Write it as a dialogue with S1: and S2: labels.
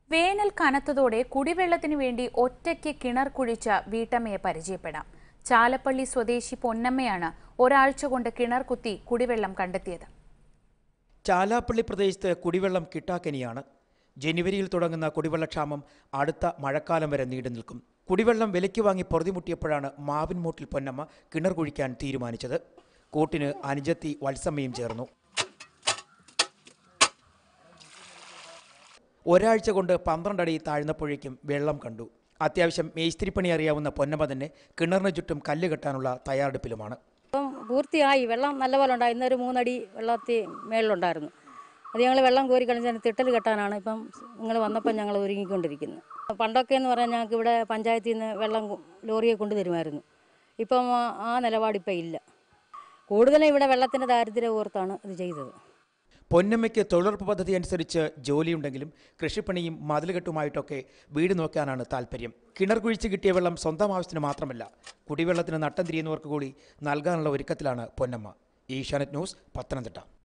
S1: വേനൽ കനത്തതോടെ കുടിവെള്ളത്തിനു വേണ്ടി ഒറ്റയ്ക്ക് കിണർ കുഴിച്ച വീട്ടമ്മയെ പരിചയപ്പെടാം ചാലപ്പള്ളി സ്വദേശി പൊന്നമ്മയാണ് ഒരാഴ്ച കൊണ്ട് കിണർ കുത്തി കുടിവെള്ളം കണ്ടെത്തിയത്
S2: ചാലാപ്പള്ളി പ്രദേശത്ത് കുടിവെള്ളം കിട്ടാക്കനിയാണ് ജനുവരിയിൽ തുടങ്ങുന്ന കുടിവെള്ളക്ഷാമം അടുത്ത മഴക്കാലം വരെ നീണ്ടു നിൽക്കും കുടിവെള്ളം വിലയ്ക്ക് വാങ്ങി പൊറുതിമുട്ടിയപ്പോഴാണ് മാവിൻമൂട്ടിൽ പൊന്നമ്മ കിണർ കുഴിക്കാൻ തീരുമാനിച്ചത് കൂട്ടിന് അനുജത്തി വത്സമ്മയും ചേർന്നു ഒരാഴ്ച കൊണ്ട് പന്ത്രണ്ടടി താഴ്ന്നപ്പോഴേക്കും വെള്ളം കണ്ടു അത്യാവശ്യം മേസ്തിരിപ്പണി അറിയാവുന്ന പൊന്നമ്മ തന്നെ കിണറിന് ചുറ്റും കല്ല് കെട്ടാനുള്ള തയ്യാറെടുപ്പിലുമാണ്
S3: ഇപ്പം പൂർത്തിയായി വെള്ളം നല്ലപോലെ ഉണ്ടായി ഇന്നൊരു മൂന്നടി വെള്ളത്തിൽ മേളിലുണ്ടായിരുന്നു അത് ഞങ്ങൾ വെള്ളം കോരി കളഞ്ഞ് തിട്ടൽ കെട്ടാനാണ് ഇപ്പം നിങ്ങൾ വന്നപ്പോൾ ഞങ്ങൾ ഒരുങ്ങിക്കൊണ്ടിരിക്കുന്നത് പണ്ടൊക്കെ എന്ന് പറഞ്ഞാൽ ഞങ്ങൾക്ക് ഇവിടെ പഞ്ചായത്തിൽ നിന്ന് വെള്ളം കൊ- ലോറിയെ കൊണ്ടുതരുമായിരുന്നു ഇപ്പം ആ- ആ നിലപാടിപ്പം ഇല്ല കൂടുതലും ഇവിടെ വെള്ളത്തിൻ്റെ ദാരിദ്ര്യം ഓർത്താണ് ഇത് ചെയ്തത്
S2: പൊന്നമ്മയ്ക്ക് തൊഴിലുറപ്പ് പദ്ധതി അനുസരിച്ച് ജോലിയുണ്ടെങ്കിലും കൃഷിപ്പണിയും മതിലുകെട്ടുമായിട്ടൊക്കെ വീട് നോക്കാനാണ് താല്പര്യം കിണർ കുഴിച്ച് കിട്ടിയ വെള്ളം സ്വന്തം ആവശ്യത്തിന് മാത്രമല്ല കുടിവെള്ളത്തിന് നട്ടം തിരിയുന്നവർക്ക് കൂടി നൽകാനുള്ള ഒരുക്കത്തിലാണ് പൊന്നമ്മ ഏഷ്യാനെറ്റ് ന്യൂസ് പത്തനംതിട്ട